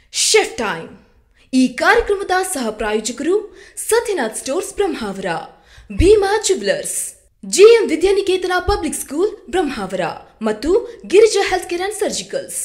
Chef time ಈ ಕಾರ್ಯಕ್ರಮದ ಸಹ ಪ್ರಾಯೋಜಕರು Sathyanath stores Brahmavara Bhima jewellers GM Vidyanikethan public school Brahmavara ಮತ್ತು Girija health care and surgicals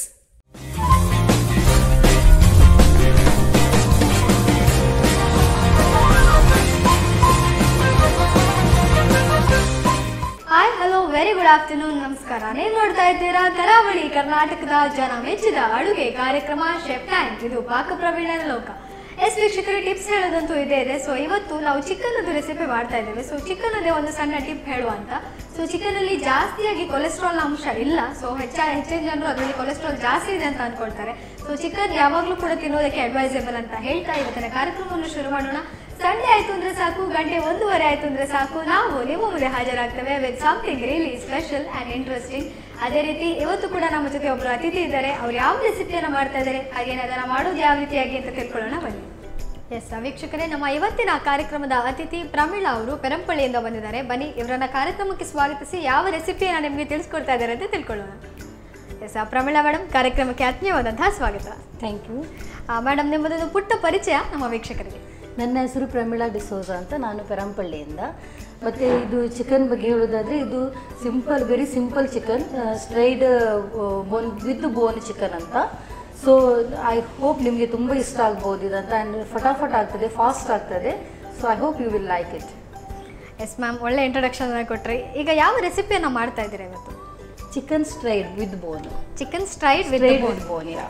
hi hello very good afternoon ನಮಸ್ಕಾರ ನೀವು ನೋಡ್ತಾ ಇದ್ದೀರಾ ಕರಾವಳಿ ಕರ್ನಾಟಕದ ಜನ ಮೆಚ್ಚಿದ ಅಡುಗೆ ಕಾರ್ಯಕ್ರಮ ಶೆಫ್ ಟೈಮ್ ಇದು ಪಾಕ ಪ್ರವೀಣನ ಲೋಕ ಎಸ್ ವೀಕ್ಷಕರು ಟಿಪ್ಸ್ ಹೇಳೋದಂತೂ ಇದೇ ಇದೆ ಸೊ ಇವತ್ತು ನಾವು ಚಿಕನ್ ಅದು ರೆಸಿಪಿ ಮಾಡ್ತಾ ಇದ್ದೇವೆ ಸೊ ಚಿಕನ್ ಅದೇ ಒಂದು ಸಣ್ಣ ಟಿಪ್ ಹೇಳುವಂತ ಸೊ ಚಿಕನ್ ಅಲ್ಲಿ ಜಾಸ್ತಿಯಾಗಿ ಕೊಲೆಸ್ಟ್ರಾಲ್ ಅಂಶ ಇಲ್ಲ ಸೊ ಹೆಚ್ಚ ಹೆಚ್ಚಿನ ಜನರು ಅದರಲ್ಲಿ ಕೊಲೆಸ್ಟ್ರಾಲ್ ಜಾಸ್ತಿ ಇದೆ ಅಂತ ಅನ್ಕೊಳ್ತಾರೆ ಸೊ ಚಿಕನ್ ಯಾವಾಗಲೂ ಕೂಡ ತಿನ್ನೋದಕ್ಕೆ ಅಡ್ವೈಸೇಬಲ್ ಅಂತ ಹೇಳ್ತಾ ಇವತ್ತಿನ ಕಾರ್ಯಕ್ರಮವನ್ನು ಶುರು ಮಾಡೋಣ ಸಂಡೆ ಆಯ್ತು ಅಂದ್ರೆ ಸಾಕು ಗಂಟೆ ಒಂದೂವರೆ ಆಯ್ತು ಅಂದ್ರೆ ಸಾಕು ನಾವು ನಿಮ್ಮ ಮುಂದೆ ಹಾಜರಾಗ್ತೇವೆ with something really special and interesting ಅದೇ ರೀತಿ ಇವತ್ತು ಕೂಡ ನಮ್ಮ ಜೊತೆ ಒಬ್ಬರು ಅತಿಥಿ ಇದ್ದಾರೆ ಅವ್ರು ಯಾವ ರೆಸಿಪಿಯನ್ನು ಮಾಡ್ತಾ ಇದ್ದಾರೆ ಹಾಗೇನೆ ಅದನ್ನ ಮಾಡೋದು ಯಾವ ರೀತಿಯಾಗಿ ಅಂತ ತಿಳ್ಕೊಳ್ಳೋಣ ಬನ್ನಿ ಎಸ್ ವೀಕ್ಷಕರೇ ನಮ್ಮ ಇವತ್ತಿನ ಕಾರ್ಯಕ್ರಮದ ಅತಿಥಿ ಪ್ರಮೀಳಾ ಅವರು ಪೆರಂಪಳ್ಳಿಯಿಂದ ಬಂದಿದ್ದಾರೆ ಬನ್ನಿ ಇವರನ್ನ ಕಾರ್ಯಕ್ರಮಕ್ಕೆ ಸ್ವಾಗತಿಸಿ ಯಾವ ರೆಸಿಪಿಯನ್ನು ನಿಮಗೆ ತಿಳಿಸ್ಕೊಡ್ತಾ ಇದ್ದಾರೆ ಅಂತ ತಿಳ್ಕೊಳ್ಳೋಣ ಎಸ್ ಪ್ರಮೀಳಾ ಮೇಡಮ್ ಕಾರ್ಯಕ್ರಮಕ್ಕೆ ಆತ್ಮೀಯವಾದಂತಹ ಸ್ವಾಗತ ಥ್ಯಾಂಕ್ ಯು ಮೇಡಮ್ ನಿಮ್ಮದೊಂದು ಪುಟ್ಟ ಪರಿಚಯ ನಮ್ಮ ವೀಕ್ಷಕರಿಗೆ ನನ್ನ ಹೆಸರು ಪ್ರಮೀಳಾ ಡಿಸೋಜ ಅಂತ ನಾನು ಪೆರಂಪಳ್ಳಿಯಿಂದ ಮತ್ತು ಇದು ಚಿಕನ್ ಬಗ್ಗೆ ಹೇಳೋದಾದರೆ ಇದು simple very simple chicken stride bone with bone chicken ಅಂತ ಸೊ ಐ ಹೋಪ್ ನಿಮಗೆ ತುಂಬ ಇಷ್ಟ ಆಗ್ಬೋದು ಇದಂತ ಆ್ಯಂಡ್ ಫಟಾಫಟ್ ಆಗ್ತದೆ ಫಾಸ್ಟ್ ಆಗ್ತದೆ so I hope you will like it yes ma'am ಒಳ್ಳೆ ಇಂಟ್ರೊಡಕ್ಷನ್ ಕೊಟ್ರಿ ಈಗ ಯಾವ ರೆಸಿಪಿಯನ್ನು ಮಾಡ್ತಾ ಇದ್ದೀರಾ ಇವತ್ತು chicken stride with bone chicken stride with stride with bone yeah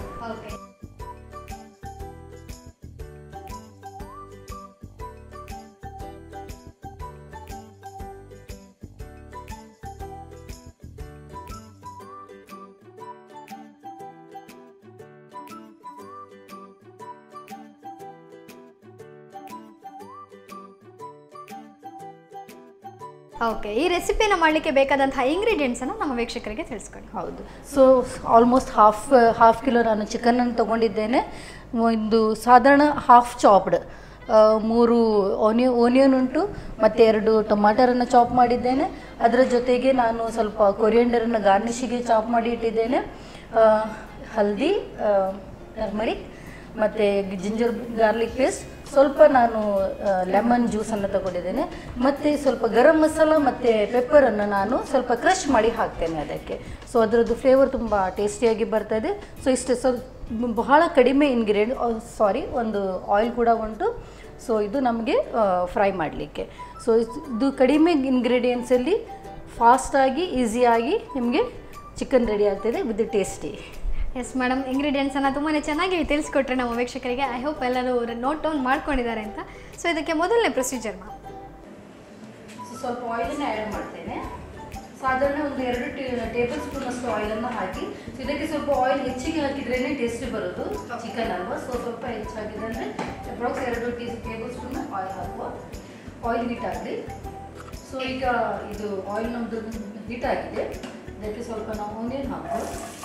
okay ಈ ರೆಸಿಪಿನ ಮಾಡಲಿಕ್ಕೆ ಬೇಕಾದಂತಹ ಇಂಗ್ರೀಡಿಯೆಂಟ್ಸನ್ನು ನಮ್ಮ ವೀಕ್ಷಕರಿಗೆ ತಿಳಿಸ್ಕೊಳ್ಳಿ ಹೌದು so almost half half kilo ನಾನು ಚಿಕನನ್ನು ತೊಗೊಂಡಿದ್ದೇನೆ ಒಂದು ಸಾಧಾರಣ ಹಾಫ್ ಚಾಪ್ಡ್ ಮೂರು ಓನಿಯ ಓನಿಯನ್ ಉಂಟು ಮತ್ತು ಎರಡು ಟೊಮಾಟರನ್ನು ಚಾಪ್ ಮಾಡಿದ್ದೇನೆ ಅದರ ಜೊತೆಗೆ ನಾನು ಸ್ವಲ್ಪ ಕೊರಿಯಂಡರನ್ನು ಗಾರ್ನಿಷಿಗೆ ಚಾಪ್ ಮಾಡಿ ಇಟ್ಟಿದ್ದೇನೆ ಆ, ಹಲ್ದಿ ಟರ್ಮರಿಕ್ ಮತ್ತು ಜಿಂಜರ್ ಗಾರ್ಲಿಕ್ ಪೇಸ್ಟ್ ಸ್ವಲ್ಪ ನಾನು ಲೆಮನ್ ಜ್ಯೂಸನ್ನು ತಗೊಂಡಿದ್ದೇನೆ ಮತ್ತು ಸ್ವಲ್ಪ ಗರಂ ಮಸಾಲ ಮತ್ತು ಪೆಪ್ಪರನ್ನು ನಾನು ಸ್ವಲ್ಪ ಕ್ರಷ್ ಮಾಡಿ ಹಾಕ್ತೇನೆ ಅದಕ್ಕೆ ಸೊ ಅದರದ್ದು ಫ್ಲೇವರ್ ತುಂಬ ಟೇಸ್ಟಿಯಾಗಿ ಬರ್ತದೆ ಸೊ ಇಷ್ಟೇ ಸ್ವಲ್ಪ ಬಹಳ ಕಡಿಮೆ ಇಂಗ್ರೀಡಿಯೆಂಟ್ ಸಾರಿ ಒಂದು ಆಯಿಲ್ ಕೂಡ ಉಂಟು ಸೊ ಇದು ನಮಗೆ ಫ್ರೈ ಮಾಡಲಿಕ್ಕೆ ಸೊ ಇದು ಕಡಿಮೆ ಇಂಗ್ರೀಡಿಯೆಂಟ್ಸಲ್ಲಿ ಫಾಸ್ಟಾಗಿ ಈಸಿಯಾಗಿ ನಿಮಗೆ ಚಿಕನ್ ರೆಡಿ ಆಗ್ತದೆ ವಿತ್ ಟೇಸ್ಟಿ ಎಸ್ ಮೇಡಮ್ ಇಂಗ್ರೀಡಿಯೆಂಟ್ಸನ್ನು ತುಂಬಾ ಚೆನ್ನಾಗಿ ತಿಳಿಸ್ಕೊಟ್ರೆ ನಮ್ಮ ವೀಕ್ಷಕರಿಗೆ ಐ ಹೋಪ್ ಎಲ್ಲರೂ ನೋಟ್ ಡೌನ್ ಮಾಡ್ಕೊಂಡಿದ್ದಾರೆ ಅಂತ ಸೊ ಇದಕ್ಕೆ ಮೊದಲನೇ ಪ್ರೊಸೀಜರ್ ಮ್ಯಾಮ್ ಸೊ ಸ್ವಲ್ಪ ಆಯಿಲನ್ನು ಆ್ಯಡ್ ಮಾಡ್ತೇನೆ ಸಾಧಾರಣ ಒಂದು ಎರಡು ಟೇಬಲ್ ಸ್ಪೂನ್ ಅಷ್ಟು ಆಯಿಲನ್ನು ಹಾಕಿ ಸೊ ಇದಕ್ಕೆ ಸ್ವಲ್ಪ ಆಯಿಲ್ ಹೆಚ್ಚಿಗೆ ಹಾಕಿದ್ರೇ ಟೇಸ್ಟ್ ಬರೋದು ಚಿಕನ್ ಅಲ್ವಾ ಸೊ ಸ್ವಲ್ಪ ಹೆಚ್ಚಾಗಿದೆ ಅಂದರೆ ಅಪ್ರಾಕ್ಸ್ ಎರಡು ಟೀ ಟೇಬಲ್ ಸ್ಪೂನ್ ಆಯಿಲ್ ಹಾಕುವ ಆಯಿಲ್ ಹೀಟ್ ಆಗಲಿ ಸೊ ಈಗ ಇದು ಆಯಿಲ್ ನಮ್ಮದು ಹೀಟ್ ಆಗಿದೆ ಇದಕ್ಕೆ ಸ್ವಲ್ಪ ನಾವು ಓನಿಯನ್ ಹಾಕುವ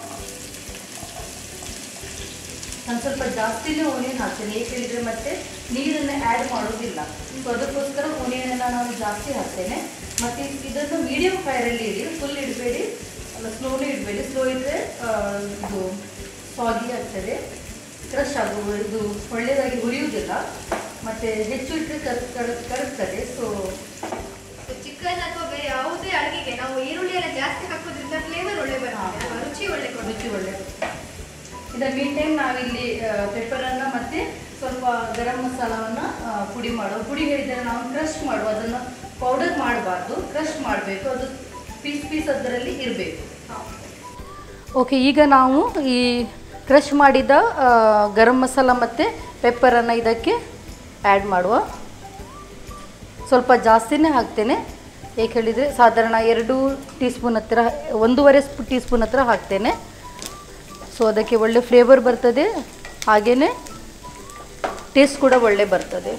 ನಾನು ಸ್ವಲ್ಪ ಜಾಸ್ತಿನೇ ಓನಿಯನ್ ಹಾಕ್ತೇನೆ ಏಕೆ ಹೇಳಿದರೆ ಮತ್ತೆ ನೀರನ್ನು ಆ್ಯಡ್ ಮಾಡೋದಿಲ್ಲ ಸೊ ಅದಕ್ಕೋಸ್ಕರ ಓನಿಯನನ್ನು ನಾನು ಜಾಸ್ತಿ ಹಾಕ್ತೇನೆ ಮತ್ತು ಇದನ್ನು ಮೀಡಿಯಂ ಫೈರಲ್ಲಿ ಇಡಿ ಫುಲ್ ಇಡಬೇಡಿ ಅಲ್ಲ ಸ್ಲೋಲಿ ಇಡಬೇಡಿ ಸ್ಲೋ ಇದ್ದರೆ ಇದು ಸಾಗಿ ಆಗ್ತದೆ ಕ್ರಶ್ ಆಗುವ ಇದು ಒಳ್ಳೆಯದಾಗಿ ಹುರಿಯುವುದಿಲ್ಲ ಮತ್ತು ಹೆಚ್ಚು ಇಟ್ಟರೆ ಕರ್ ಕರ್ ಕರಗ್ತದೆ ಸೊ ಚಿಕನ್ ಅಥವಾ ಬೇರೆ ಯಾವುದೇ ಅಡುಗೆಗೆ ನಾವು ಈರುಳ್ಳಿಯನ್ನು ಜಾಸ್ತಿ ಹಾಕೋದ್ರಿಂದ ಫ್ಲೇವರ್ ಒಳ್ಳೆ ಬರ್ತದೆ ರುಚಿ ಒಳ್ಳೆ ರುಚಿ ಒಳ್ಳೆಯದು ಇದರ ಮೀನ್ ಟೈಮ್ ನಾವಿಲ್ಲಿ ಪೆಪ್ಪರನ್ನು ಮತ್ತು ಸ್ವಲ್ಪ ಗರಂ ಮಸಾಲವನ್ನು ಪುಡಿ ಮಾಡುವ ಪುಡಿ ಹೇಳಿದರೆ ನಾವು ಕ್ರಶ್ ಮಾಡುವ ಅದನ್ನು ಪೌಡರ್ ಮಾಡಬಾರ್ದು ಕ್ರಶ್ ಮಾಡಬೇಕು ಅದು ಪೀಸ್ ಪೀಸ್ ಅದರಲ್ಲಿ ಇರಬೇಕು ಓಕೆ ಈಗ ನಾವು ಈ ಕ್ರಶ್ ಮಾಡಿದ ಆ, ಗರಂ ಮಸಾಲ ಮತ್ತು ಪೆಪ್ಪರನ್ನು ಇದಕ್ಕೆ ಆ್ಯಡ್ ಮಾಡುವ ಸ್ವಲ್ಪ ಜಾಸ್ತಿನೇ ಹಾಕ್ತೇನೆ ಏಕೆ ಹೇಳಿದರೆ ಸಾಧಾರಣ ಎರಡು ಟೀ ಸ್ಪೂನ್ ಹತ್ತಿರ ಒಂದೂವರೆ ಸ್ಪೂ ಟೀ ಸ್ಪೂನ್ ಹತ್ತಿರ ಹಾಕ್ತೇನೆ ಸೊ ಅದಕ್ಕೆ ಒಳ್ಳೆ ಫ್ಲೇವರ್ ಬರ್ತದೆ ಹಾಗೆಯೇ ಟೇಸ್ಟ್ ಕೂಡ ಒಳ್ಳೆ ಬರ್ತದೆ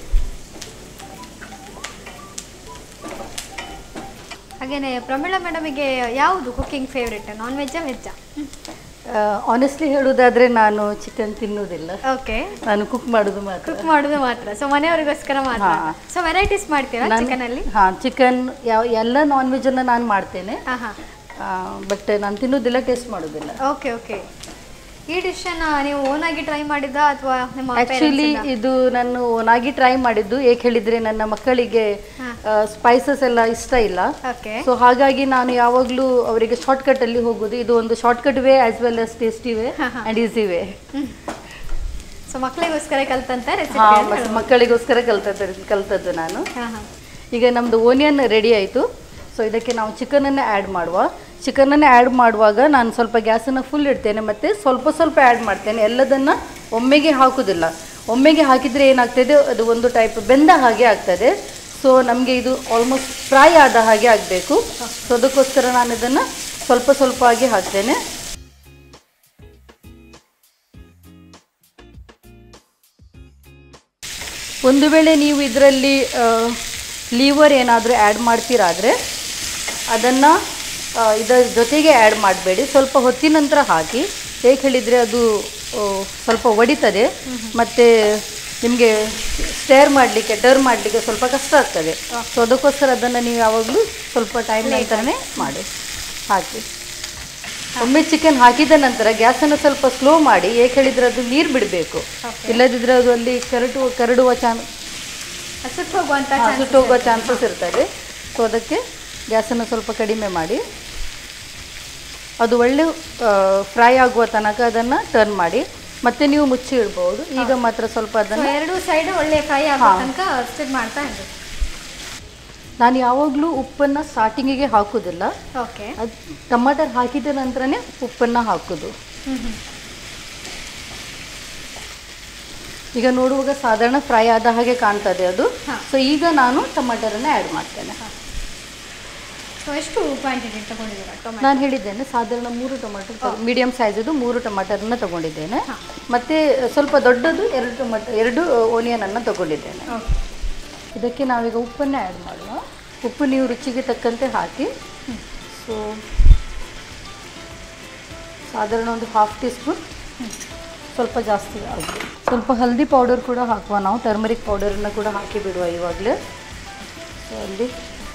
ಹಾಗೇನೆ ಪ್ರಮೀಳಾ ಮೇಡಮಿಗೆ ಯಾವುದು ಕುಕಿಂಗ್ ಫೇವ್ರೆಟ್ ನಾನ್ ವೆಜ್ಜಾ ವೆಜ್ಜಾ ಆನೆಸ್ಟ್ಲಿ ಹೇಳೋದಾದರೆ ನಾನು ಚಿಕನ್ ತಿನ್ನೋದಿಲ್ಲ ಓಕೆ ನಾನು ಕುಕ್ ಮಾಡೋದು ಮಾತ್ರ ಕುಕ್ ಮಾಡೋದು ಮಾತ್ರ ಸೊ ಮನೆಯವರಿಗೋಸ್ಕರ ಮಾತ್ರ ಹಾ. ಸೊ ವೆರೈಟೀಸ್ ಮಾಡ್ತೀರಾ ಚಿಕನ್ ಅಲ್ಲಿ ಹಾಂ ಚಿಕನ್ ಯಾವ ಎಲ್ಲ ನಾನ್ ವೆಜ್ಜನ್ನು ನಾನು ಮಾಡ್ತೇನೆ ಹಾ ಹಾ ಬಟ್ ನಾನು ತಿನ್ನೋದಿಲ್ಲ ಟೇಸ್ಟ್ ಮಾಡೋದಿಲ್ಲ ಓಕೆ ಓಕೆ ಈ ಡಿಶ್ ಅನ್ನ ನೀವು ಓನ್ ಆಗಿ ಟ್ರೈ ಮಾಡಿದ್ದ ಅಥವಾ ನಿಮ್ಮ ಆಕ್ಚುಲಿ ಇದು ನಾನು ಓನಾಗಿ ಟ್ರೈ ಮಾಡಿದ್ದು ಏಕೆ ಹೇಳಿದ್ರೆ ನನ್ನ ಮಕ್ಕಳಿಗೆ ಸ್ಪೈಸಸ್ ಎಲ್ಲ ಇಷ್ಟ ಇಲ್ಲ ಓಕೆ ಸೊ ಹಾಗಾಗಿ ನಾನು ಯಾವಾಗಲೂ ಅವರಿಗೆ ಶಾರ್ಟ್ಕಟ್ ಅಲ್ಲಿ ಹೋಗೋದು ಇದು ಒಂದು shortcut way as well as tasty way and easy way so ಮಕ್ಕಳಿಗೋಸ್ಕರ ಕಲ್ತಂತ ಹಾ ರೆಸಿಪಿ ಮಕ್ಕಳಿಗೋಸ್ಕರ ಕಲ್ತದ್ದು ಕಲ್ತದ್ದು ನಾನು ಹಾ ಹಾ ಈಗ ನಮ್ಮದು ಓನಿಯನ್ ರೆಡಿ ಆಯಿತು ಸೊ ಇದಕ್ಕೆ ನಾವು ಚಿಕನನ್ನು ಆ್ಯಡ್ ಮಾಡುವ ಚಿಕನನ್ನು ಆ್ಯಡ್ ಮಾಡುವಾಗ ನಾನು ಸ್ವಲ್ಪ ಗ್ಯಾಸನ್ನು ಫುಲ್ ಇಡ್ತೇನೆ ಮತ್ತು ಸ್ವಲ್ಪ ಸ್ವಲ್ಪ ಆ್ಯಡ್ ಮಾಡ್ತೇನೆ ಎಲ್ಲದನ್ನು ಒಮ್ಮೆಗೆ ಹಾಕೋದಿಲ್ಲ ಒಮ್ಮೆಗೆ ಹಾಕಿದರೆ ಏನಾಗ್ತದೆ ಅದು ಒಂದು ಟೈಪ್ ಬೆಂದ ಹಾಗೆ ಆಗ್ತದೆ ಸೊ ನಮಗೆ ಇದು ಆಲ್ಮೋಸ್ಟ್ ಫ್ರೈ ಆದ ಹಾಗೆ ಆಗಬೇಕು ಸೊ ಅದಕ್ಕೋಸ್ಕರ ನಾನು ಇದನ್ನು ಸ್ವಲ್ಪ ಸ್ವಲ್ಪ ಆಗಿ ಹಾಕ್ತೇನೆ ಒಂದು ವೇಳೆ ನೀವು ಇದರಲ್ಲಿ ಲೀವರ್ ಏನಾದರೂ ಆ್ಯಡ್ ಮಾಡ್ತೀರಾದರೆ ಅದನ್ನು ಇದರ ಜೊತೆಗೆ ಆ್ಯಡ್ ಮಾಡಬೇಡಿ ಸ್ವಲ್ಪ ಹೊತ್ತಿನ ನಂತರ ಹಾಕಿ ಹೇಗೆ ಹೇಳಿದರೆ ಅದು ಆ, ಸ್ವಲ್ಪ ಒಡಿತದೆ ಮತ್ತು ನಿಮಗೆ ಸ್ಟೇರ್ ಮಾಡಲಿಕ್ಕೆ ಟರ್ನ್ ಮಾಡಲಿಕ್ಕೆ ಸ್ವಲ್ಪ ಕಷ್ಟ ಆಗ್ತದೆ ಸೊ ಅದಕ್ಕೋಸ್ಕರ ಅದನ್ನು ನೀವು ಯಾವಾಗಲೂ ಸ್ವಲ್ಪ ಟೈಮ್ ನಂತರನೇ ಮಾಡಿ ಹಾಕಿ ಒಮ್ಮೆ ಚಿಕನ್ ಹಾಕಿದ ನಂತರ ಗ್ಯಾಸನ್ನು ಸ್ವಲ್ಪ ಸ್ಲೋ ಮಾಡಿ ಏಕೆ ಹೇಳಿದರೆ ಅದು ನೀರು ಬಿಡಬೇಕು ಇಲ್ಲದಿದ್ದರೆ ಅದು ಅಲ್ಲಿ ಕರಟು ಕರಡುವ ಚಾನ್ ಸುಟ್ಟು ಹೋಗುವಂತ ಹಾ, ಸುಟ್ಟು ಹೋಗುವ ಚಾನ್ಸಸ್ ಇರ್ತದೆ ಸೊ ಅದಕ್ಕೆ ಗ್ಯಾಸನ್ನು ಸ್ವಲ್ಪ ಕಡಿಮೆ ಮಾಡಿ ಅದು ಒಳ್ಳೆ ಫ್ರೈ ಆಗುವ ತನಕ ಅದನ್ನು ಟರ್ನ್ ಮಾಡಿ ಮತ್ತೆ ನೀವು ಮುಚ್ಚಿ ಇಡ್ಬೋದು ಈಗ ಮಾತ್ರ ಸ್ವಲ್ಪ ಸೊ ಅದನ್ನು ಎರಡು ಸೈಡ್ ಒಳ್ಳೆ ಫ್ರೈ ಆಗೋ ತನಕ ಸ್ಟಿರ್ ಮಾಡ್ತಾ ಇದ್ರು ನಾನು ಯಾವಾಗಲೂ ಉಪ್ಪನ್ನು ಸ್ಟಾರ್ಟಿಂಗಿಗೆ ಹಾಕೋದಿಲ್ಲ ಓಕೆ ಅದು ಟಮಾಟರ್ ಹಾಕಿದ ನಂತರನೇ ಉಪ್ಪನ್ನು ಹಾಕೋದು ಈಗ ನೋಡುವಾಗ ಸಾಧಾರಣ ಫ್ರೈ ಆದ ಹಾಗೆ ಕಾಣ್ತದೆ ಅದು ಸೊ ಈಗ ನಾನು ಟಮಾಟರನ್ನು ಆ್ಯಡ್ ಮಾಡ್ತೇನೆ ಸೊ ಎಷ್ಟು ಕ್ವಾಂಟಿಟಿ ತಗೊಂಡಿದ್ದೀರಾ ಟೊಮ್ಯಾಟೊ ನಾನು ಹೇಳಿದ್ದೇನೆ ಸಾಧಾರಣ ಮೂರು ಟೊಮಾಟೊ ಮೀಡಿಯಂ ಸೈಜದು ಮೂರು ಟೊಮಾಟರನ್ನ ತಗೊಂಡಿದ್ದೇನೆ ಮತ್ತು ಸ್ವಲ್ಪ ದೊಡ್ಡದು ಎರಡು ಟೊಮಾಟೊ ಎರಡು ಓನಿಯನನ್ನು ತಗೊಂಡಿದ್ದೇನೆ ಓಕೆ ಇದಕ್ಕೆ ನಾವೀಗ ಉಪ್ಪನ್ನೇ ಆ್ಯಡ್ ಮಾಡುವ ಉಪ್ಪು ನೀವು ರುಚಿಗೆ ತಕ್ಕಂತೆ ಹಾಕಿ ಸೊ ಸಾಧಾರಣ ಒಂದು ಹಾಫ್ ಟೀ ಸ್ಪೂನ್ ಸ್ವಲ್ಪ ಜಾಸ್ತಿ ಆಗುತ್ತೆ ಸ್ವಲ್ಪ ಹಲ್ದಿ ಪೌಡರ್ ಕೂಡ ಹಾಕುವ ನಾವು ಟರ್ಮರಿಕ್ ಪೌಡರನ್ನು ಕೂಡ ಹಾಕಿ ಬಿಡುವ ಇವಾಗಲೇ ಸೊ ಅಲ್ಲಿ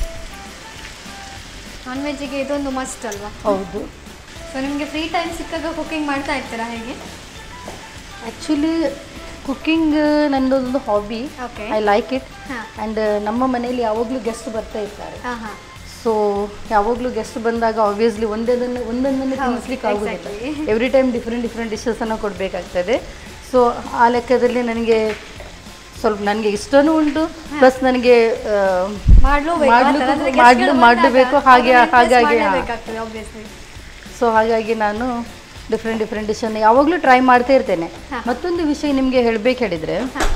ನಾನ್ ವೆಜ್ಜಿಗೆ ಇದೊಂದು ಮಸ್ಟ್ ಅಲ್ವಾ ಹೌದು ಸೊ ನಿಮಗೆ ಫ್ರೀ ಟೈಮ್ ಸಿಕ್ಕಾಗ ಕುಕಿಂಗ್ ಮಾಡ್ತಾ ಇರ್ತೀರಾ ಹೇಗೆ ಆ್ಯಕ್ಚುಲಿ ಕುಕ್ಕಿಂಗ್ ನನ್ನದೊಂದು hobby okay I like it ಹಾಂ ಆ್ಯಂಡ್ ನಮ್ಮ ಮನೆಯಲ್ಲಿ ಯಾವಾಗಲೂ ಗೆಸ್ಟ್ ಬರ್ತಾ ಇರ್ತಾರೆ ಹಾಂ ಹಾಂ ಸೊ ಯಾವಾಗಲೂ ಗೆಸ್ಟ್ ಬಂದಾಗ ಆಬ್ವಿಯಸ್ಲಿ ಒಂದೇದನ್ನು ಒಂದೊಂದನ್ನು ತಿನ್ನಿಸ್ಲಿಕ್ಕೆ ಆಗೋದಿಲ್ಲ ಎವ್ರಿ ಟೈಮ್ ಡಿಫ್ರೆಂಟ್ ಡಿಫ್ರೆಂಟ್ ಡಿಶಸನ್ನು ಕೊಡಬೇಕಾಗ್ತದೆ ಸೊ ಆ ಲೆಕ್ಕದಲ್ಲಿ ನನಗೆ ಸ್ವಲ್ಪ ನನಗೆ ಇಷ್ಟನೂ ಉಂಟು ಪ್ಲಸ್ ನನಗೆ ಮಾಡ್ಲೇಬೇಕು ಆ ಥರ. ಅಂದ್ರೆ ಮಾಡ್ಲು guestಗಳು ಮಾಡಲೇಬೇಕು ಬಂದಾಗ ಹಾಗೆ ಅವ್ರನ್ನ impress ಹಾಗಾಗಿ ಹಾ. ಮಾಡ್ಲೇಬೇಕಾಗ್ತದೆ obviously. ಸೊ ಹಾಗಾಗಿ ನಾನು ಡಿಫ್ರೆಂಟ್ ಡಿಫ್ರೆಂಟ್ ಡಿಶನ್ನು ಯಾವಾಗಲೂ ಟ್ರೈ ಮಾಡ್ತಾ ಇರ್ತೇನೆ ಮತ್ತೊಂದು ವಿಷಯ ನಿಮಗೆ ಹೇಳಬೇಕು ಹೇಳಿದರೆ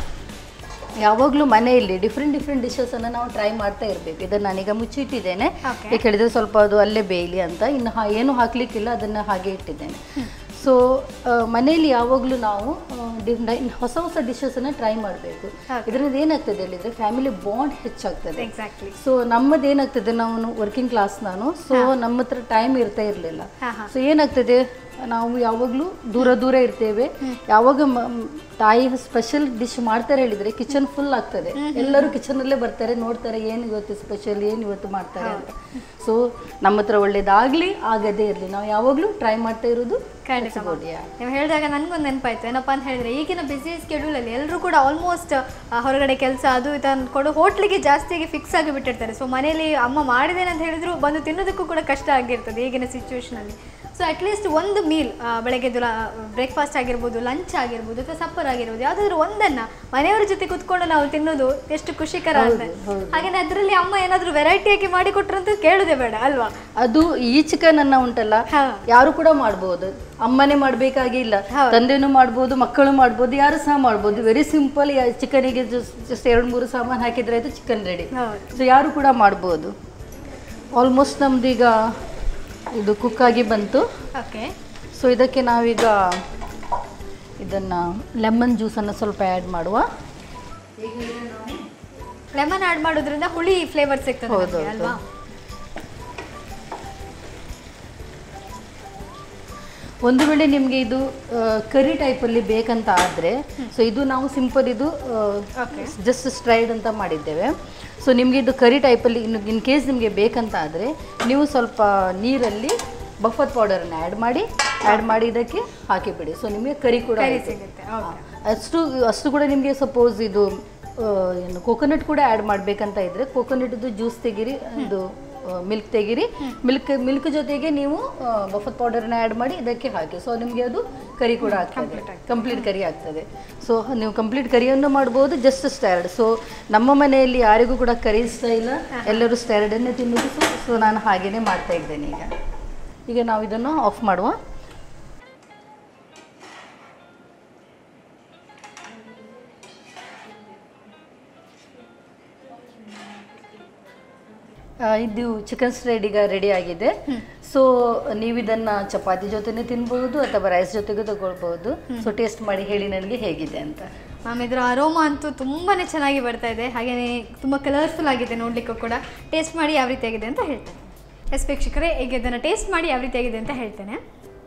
ಯಾವಾಗಲೂ ಮನೆಯಲ್ಲಿ ಡಿಫ್ರೆಂಟ್ ಡಿಫ್ರೆಂಟ್ ಡಿಶಸನ್ನು ನಾವು ಟ್ರೈ ಮಾಡ್ತಾ ಇರಬೇಕು ಇದನ್ನು ನಾನೀಗ ಮುಚ್ಚಿಟ್ಟಿದ್ದೇನೆ Okay. ಏಕೆ ಹೇಳಿದರೆ ಸ್ವಲ್ಪ ಅದು ಅಲ್ಲೇ ಬೇಯಲಿ ಅಂತ ಇನ್ನು ಹಾ ಏನು ಹಾಕಲಿಕ್ಕಿಲ್ಲ ಅದನ್ನು ಹಾಗೆ ಇಟ್ಟಿದ್ದೇನೆ ಸೊ ಮನೆಯಲ್ಲಿ ಯಾವಾಗಲೂ ನಾವು ಆ, ಡಿ- ಡೈ- ಹೊಸ ಹೊಸ ಡಿಶಸನ್ನು ಟ್ರೈ ಮಾಡಬೇಕು ಇದರಿಂದ ಏನಾಗ್ತದೆ ಹೇಳಿದರೆ ಫ್ಯಾಮಿಲಿ ಬಾಂಡ್ ಹೆಚ್ಚಾಗ್ತದೆ Exactly. ಸೊ ನಮ್ಮದು ಏನಾಗ್ತದೆ ನಾವು ವರ್ಕಿಂಗ್ ಕ್ಲಾಸ್ ನಾನು ಸೊ ನಮ್ಮ ಹತ್ರ ಟೈಮ್ ಇರ್ತಾ ಇರಲಿಲ್ಲ ಹಾ, ಹಾ. ಸೊ ಏನಾಗ್ತದೆ ನಾವು ಯಾವಾಗಲೂ ದೂರ ದೂರ ಇರ್ತೇವೆ ಯಾವಾಗ ಮ- ಮ್- ತಾಯಿ ಸ್ಪೆಷಲ್ ಡಿಶ್ ಮಾಡ್ತಾರೆ ಹೇಳಿದ್ರೆ ಕಿಚನ್ ಫುಲ್ ಆಗ್ತದೆ ಎಲ್ಲರೂ ಕಿಚನಲ್ಲೇ ಬರ್ತಾರೆ ನೋಡ್ತಾರೆ ಏನು ಇವತ್ತು ಸ್ಪೆಷಲ್ ಏನು ಇವತ್ತು ಮಾಡ್ತಾರೆ ಅಂತ ಸೊ ನಮ್ಮ ಹತ್ರ ಒಳ್ಳೇದಾಗಲಿ ಆಗದೇ ಇರಲಿ ನಾವು ಯಾವಾಗಲೂ ಟ್ರೈ ಮಾಡ್ತಾ ಇರೋದು ಖಂಡಿತ good, yeah. ನೀವು ಹೇಳಿದಾಗ ನನಗೊಂದು ನೆನಪಾಯ್ತು ಏನಪ್ಪ ಅಂತ ಹೇಳಿದ್ರೆ ಈಗಿನ ಬಿಸಿ ಸ್ಕೆಡ್ಯೂಲಲ್ಲಿ ಎಲ್ಲರೂ ಕೂಡ ಆಲ್ಮೋಸ್ಟ್ ಹೊರಗಡೆ ಕೆಲಸ ಅದು ಇದು ಅಂದ್ಕೊಂಡು ಹೋಟ್ಲಿಗೆ ಜಾಸ್ತಿಯಾಗಿ ಫಿಕ್ಸ್ ಆಗಿ ಬಿಟ್ಟಿರ್ತಾರೆ ಸೊ ಮನೇಲಿ ಅಮ್ಮ ಮಾಡಿದ್ದೇನೆ ಅಂತ ಹೇಳಿದ್ರು ಬಂದು ತಿನ್ನೋದಕ್ಕೂ ಕೂಡ ಕಷ್ಟ ಆಗಿರ್ತದೆ ಈಗಿನ ಸಿಚುವೇಶನಲ್ಲಿ ಸೊ ಅಟ್ಲೀಸ್ಟ್ ಒಂದು ಮೀಲ್ ಬೆಳಗ್ಗೆದು ಬ್ರೇಕ್ಫಾಸ್ಟ್ ಆಗಿರ್ಬೋದು ಲಂಚ್ ಆಗಿರ್ಬೋದು ಅಥವಾ ಸಪ್ಪರ್ ಆಗಿರ್ಬೋದು ಯಾವುದಾದ್ರೂ ಒಂದನ್ನ ಮನೆಯವರ ಜೊತೆ ಕುತ್ಕೊಂಡು ನಾವು ತಿನ್ನೋದು ಎಷ್ಟು ಖುಷಿಕರ ಅಂತ ಹಾಗೇನೆ ಅದರಲ್ಲಿ ಅಮ್ಮ ಏನಾದರೂ ವೆರೈಟಿಯಾಗಿ ಮಾಡಿಕೊಟ್ರಂತೂ ಕೇಳೋದೇ ಬೇಡ ಅಲ್ವಾ ಅದು ಈ ಚಿಕನ್ ಅನ್ನ ಉಂಟಲ್ಲ ಹಾ. ಯಾರು ಕೂಡ ಮಾಡ್ಬೋದು ಅಮ್ಮನೇ ಮಾಡ್ಬೇಕಾಗಿ ಇಲ್ಲ ತಂದೆನೂ ಮಾಡ್ಬೋದು ಮಕ್ಕಳು ಮಾಡ್ಬೋದು ಯಾರು ಸಹ ಮಾಡ್ಬೋದು ವೆರಿ ಸಿಂಪಲ್ ಚಿಕನಿಗೆ ಜಸ್ಟ್ ಎರಡು ಮೂರು ಸಾಮಾನು ಹಾಕಿದ್ರೆ ಆಯ್ತು ಚಿಕನ್ ರೆಡಿ ಹೌದು ಸೊ ಯಾರು ಕೂಡ ಮಾಡ್ಬೋದು ಆಲ್ಮೋಸ್ಟ್ ನಮ್ದು ಈಗ ಇದು ಕುಕ್ ಆಗಿ ಬಂತು ಓಕೆ ಸೊ ಇದಕ್ಕೆ ನಾವೀಗ ಇದನ್ನು ಲೆಮನ್ ಜ್ಯೂಸನ್ನು ಸ್ವಲ್ಪ ಆ್ಯಡ್ ಮಾಡುವ ಲೆಮನ್ ಆಡ್ ಮಾಡೋದ್ರಿಂದ ಹುಳಿ ಫ್ಲೇವರ್ ಸಿಗ್ತದೆ ಹೌದು, ನಮ್ಗೆ, ಹೌದು. ಅಲ್ವಾ ಒಂದು ವೇಳೆ ನಿಮಗೆ ಇದು ಕರಿ ಟೈಪಲ್ಲಿ ಬೇಕಂತ ಆದರೆ ಸೊ ಇದು ನಾವು ಸಿಂಪಲ್ ಇದು ಜಸ್ಟ್ ಸ್ಟ್ರೈಡ್ ಅಂತ ಮಾಡಿದ್ದೇವೆ ಸೊ ನಿಮಗೆ ಇದು ಕರಿ ಟೈಪಲ್ಲಿ ಇನ್ನು ಇನ್ ಕೇಸ್ ನಿಮಗೆ ಬೇಕಂತ ಆದರೆ ನೀವು ಸ್ವಲ್ಪ ನೀರಲ್ಲಿ ಬಫರ್ ಪೌಡರನ್ನು ಆ್ಯಡ್ ಮಾಡಿ ಆ್ಯಡ್ ಮಾಡಿ ಇದಕ್ಕೆ ಹಾಕಿಬಿಡಿ ಸೊ ನಿಮಗೆ ಕರಿ ಕೂಡ ಕರಿ ಆಯ್ತು. ಸಿಗುತ್ತೆ ಓಕೆ ಅಷ್ಟು ಅಷ್ಟು ಕೂಡ ನಿಮಗೆ ಸಪೋಸ್ ಇದು ಆ, ಏನು ಕೋಕೋನಟ್ ಕೂಡ ಆ್ಯಡ್ ಮಾಡಬೇಕಂತ ಇದ್ದರೆ ಕೋಕೋನಟ್ದು ಜ್ಯೂಸ್ ತೆಗೀರಿ ಇದು ಮಿಲ್ಕ್ ತೆಗೀರಿ ಮಿಲ್ಕ್ ಮಿಲ್ಕ್ ಜೊತೆಗೆ ನೀವು ಬಫತ್ ಪೌಡರ್ನ ಆ್ಯಡ್ ಮಾಡಿ ಇದಕ್ಕೆ ಹಾಕಿ ಸೊ ನಿಮಗೆ ಅದು ಕರಿ ಕೂಡ ಆಗ್ತದೆ ಕಂಪ್ಲೀಟ್ ಕರಿ ಆಗ್ತದೆ ಸೊ ನೀವು ಕಂಪ್ಲೀಟ್ ಕರಿಯನ್ನು ಮಾಡ್ಬೋದು ಜಸ್ಟ್ ಸ್ಟ್ಯಾರಡ್ ಸೊ ನಮ್ಮ ಮನೆಯಲ್ಲಿ ಯಾರಿಗೂ ಕೂಡ ಕರಿ ಇಷ್ಟ ಇಲ್ಲ ಎಲ್ಲರೂ ಸ್ಟ್ಯಾರಡನ್ನೇ ತಿನ್ನೋದು ಸೊ ಸೊ ನಾನು ಹಾಗೇನೆ ಮಾಡ್ತಾ ಇದ್ದೇನೆ ಈಗ ಈಗ ನಾವು ಇದನ್ನು ಆಫ್ ಮಾಡುವ ಆ, ಇದು ಚಿಕನ್ ಸ್ಟ್ರೈಡ್ ಈಗ ರೆಡಿ ಆಗಿದೆ ಸೊ ನೀವು ಇದನ್ನ ಚಪಾತಿ ಜೊತೆನೆ ತಿನ್ಬಹುದು ಅಥವಾ ರೈಸ್ ಜೊತೆಗೂ ತಗೊಳ್ಬಹುದು ಸೊ ಟೇಸ್ಟ್ ಮಾಡಿ ಹೇಳಿ ನನಗೆ ಹೇಗಿದೆ ಅಂತ ಮ್ಯಾಮ್ ಇದರ ಅರೋಮಾ ಅಂತೂ ತುಂಬಾ ಚೆನ್ನಾಗಿ ಬರ್ತಾ ಇದೆ ಹಾಗೆಯೇ ತುಂಬ ಕಲರ್ಫುಲ್ ಆಗಿದೆ ನೋಡಲಿಕ್ಕೂ ಕೂಡ ಟೇಸ್ಟ್ ಮಾಡಿ ಯಾವ ರೀತಿಯಾಗಿದೆ ಅಂತ ಹೇಳ್ತೇನೆ ಎಸ್ ವೀಕ್ಷಕರೇ ಈಗ ಇದನ್ನು ಟೇಸ್ಟ್ ಮಾಡಿ ಯಾವ ರೀತಿಯಾಗಿದೆ ಅಂತ ಹೇಳ್ತೇನೆ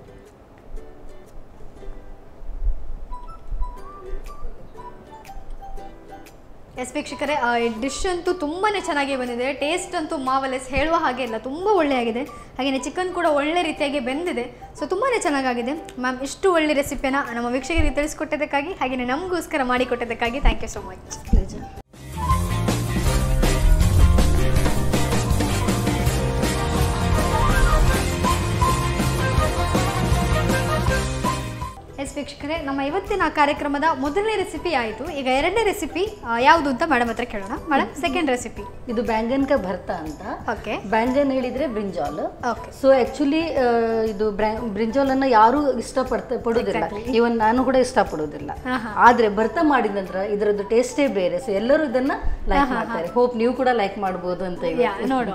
ಎಸ್ ವೀಕ್ಷಕರೇ ಆ ಡಿಶ್ ಅಂತೂ ತುಂಬಾ ಚೆನ್ನಾಗಿ ಬಂದಿದೆ ಟೇಸ್ಟ್ ಅಂತೂ ಮಾವಲೆಸ್ ಹೇಳುವ ಹಾಗೆ ಇಲ್ಲ ತುಂಬ ಒಳ್ಳೆಯಾಗಿದೆ ಹಾಗೆಯೇ ಚಿಕನ್ ಕೂಡ ಒಳ್ಳೆ ರೀತಿಯಾಗಿ ಬೆಂದಿದೆ ಸೊ ತುಂಬಾ ಚೆನ್ನಾಗಾಗಿದೆ ಮ್ಯಾಮ್ ಇಷ್ಟು ಒಳ್ಳೆ ರೆಸಿಪಿಯನ್ನು ನಮ್ಮ ವೀಕ್ಷಕರಿಗೆ ತಿಳಿಸ್ಕೊಟ್ಟಿದ್ದಕ್ಕಾಗಿ ಹಾಗೆಯೇ ನಮಗೋಸ್ಕರ ಮಾಡಿಕೊಟ್ಟಿದ್ದಕ್ಕಾಗಿ thank you so much pleasure yes ವೀಕ್ಷಕರೇ ನಮ್ಮ ಇವತ್ತಿನ ಕಾರ್ಯಕ್ರಮದ ಮೊದಲನೇ ರೆಸಿಪಿ ಆಯಿತು ಈಗ ಎರಡನೇ ರೆಸಿಪಿ ಯಾವುದು ಅಂತ ಮೇಡಮ್ ಹತ್ರ ಕೇಳೋಣ ಮೇಡಮ್ ಸೆಕೆಂಡ್ ರೆಸಿಪಿ ಇದು ಬ್ಯಾಂಗನ್ ಕ ಭರ್ತಾ ಅಂತ ಓಕೆ ಬ್ಯಾಂಗನ್ ಹೇಳಿದ್ರೆ ಬ್ರಿಂಜಾಲ್ ಓಕೆ ಸೊ ಆಕ್ಚುಲಿ ಇದು ಬ್ರಿಂಜಾಲ್ ಅನ್ನ ಯಾರು ಇಷ್ಟಪಡ್ತಾ ಪಡೋದಿಲ್ಲ ಇವನ್ ನಾನು ಕೂಡ ಇಷ್ಟಪಡೋದಿಲ್ಲ ಆದ್ರೆ ಭರ್ತಾ ಮಾಡಿದ ನಂತರ ಇದರದ್ದು ಟೇಸ್ಟೇ ಬೇರೆ ಸೊ ಎಲ್ಲರೂ ಇದನ್ನ ಲೈಕ್ ಮಾಡ್ತಾರೆ ಹೋಪ್ ನೀವು ಕೂಡ ಲೈಕ್ ಮಾಡ್ಬೋದು ಅಂತ ಇವತ್ತು. ಯಾ ನೋಡು